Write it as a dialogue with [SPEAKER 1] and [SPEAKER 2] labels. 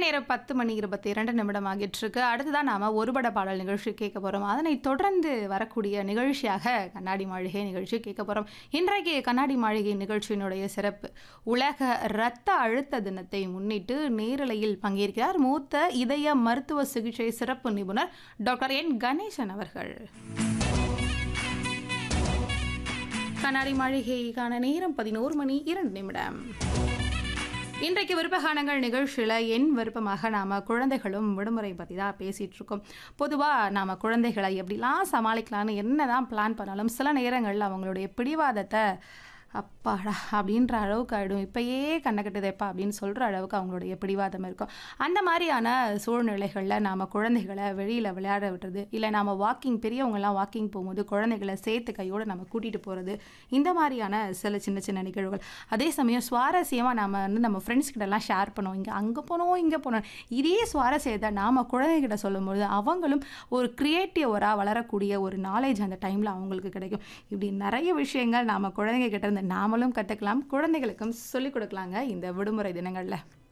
[SPEAKER 1] நேரம் பத்து மணி இருபத்தி இரண்டு நிமிடம் ஆகிட்டிருக்கு அடுத்ததான் நாம ஒருபட பாடல் நிகழ்ச்சி கேட்க போறோம் அதனைத் தொடர்ந்து வரக்கூடிய நிகழ்ச்சியாக கண்ணாடி மாளிகை நிகழ்ச்சி கேட்க போறோம் இன்றைக்கு கண்ணாடி மாளிகை நிகழ்ச்சியினுடைய சிறப்பு உலக இரத்த அழுத்த தினத்தை முன்னிட்டு நேரலையில் பங்கேற்கிறார் மூத்த இதய மருத்துவ சிகிச்சை சிறப்பு நிபுணர் டாக்டர் என் கணேசன் அவர்கள் கண்ணாடி மாளிகைக்கான நேரம் பதினோரு மணி இரண்டு நிமிடம் இன்றைக்கு விருப்பகானங்கள் நிகழ்ச்சியில் என் விருப்பமாக நாம் குழந்தைகளும் விடுமுறை பற்றி தான் பேசிகிட்டு இருக்கோம் பொதுவாக நாம் குழந்தைகளை எப்படிலாம் சமாளிக்கலாம்னு என்ன தான் பிளான் பண்ணாலும் சில நேரங்களில் அவங்களுடைய பிடிவாதத்தை அப்பாடா அப்படின்ற அளவுக்கு ஆகிடும் இப்பயே கண்ணை கட்டுதேப்பா அப்படின்னு சொல்கிற அளவுக்கு அவங்களுடைய பிடிவாதம் இருக்கும் அந்த மாதிரியான சூழ்நிலைகளில் நாம் குழந்தைகளை வெளியில் விளையாட விடுறது இல்லை நாம் வாக்கிங் பெரியவங்கெல்லாம் வாக்கிங் போகும்போது குழந்தைகளை சேர்த்து கையோடு நம்ம கூட்டிகிட்டு போகிறது இந்த மாதிரியான சில சின்ன சின்ன நிகழ்வுகள் அதே சமயம் சுவாரஸ்யமாக நம்ம வந்து நம்ம ஃப்ரெண்ட்ஸ் கிட்டலாம் ஷேர் பண்ணுவோம் இங்கே அங்கே போனோம் இங்கே போனோம் இதே சுவாரஸ்யத்தை நாம் குழந்தைகிட்ட சொல்லும்போது அவங்களும் ஒரு கிரியேட்டிவராக வளரக்கூடிய ஒரு நாலேஜ் அந்த டைமில் அவங்களுக்கு கிடைக்கும் இப்படி நிறைய விஷயங்கள் நாம் குழந்தைங்க கிட்ட இருந்து நாமளும் கற்றுக்கலாம் குழந்தைகளுக்கும் சொல்லிக் கொடுக்கலாங்க இந்த விடுமுறை தினங்களில்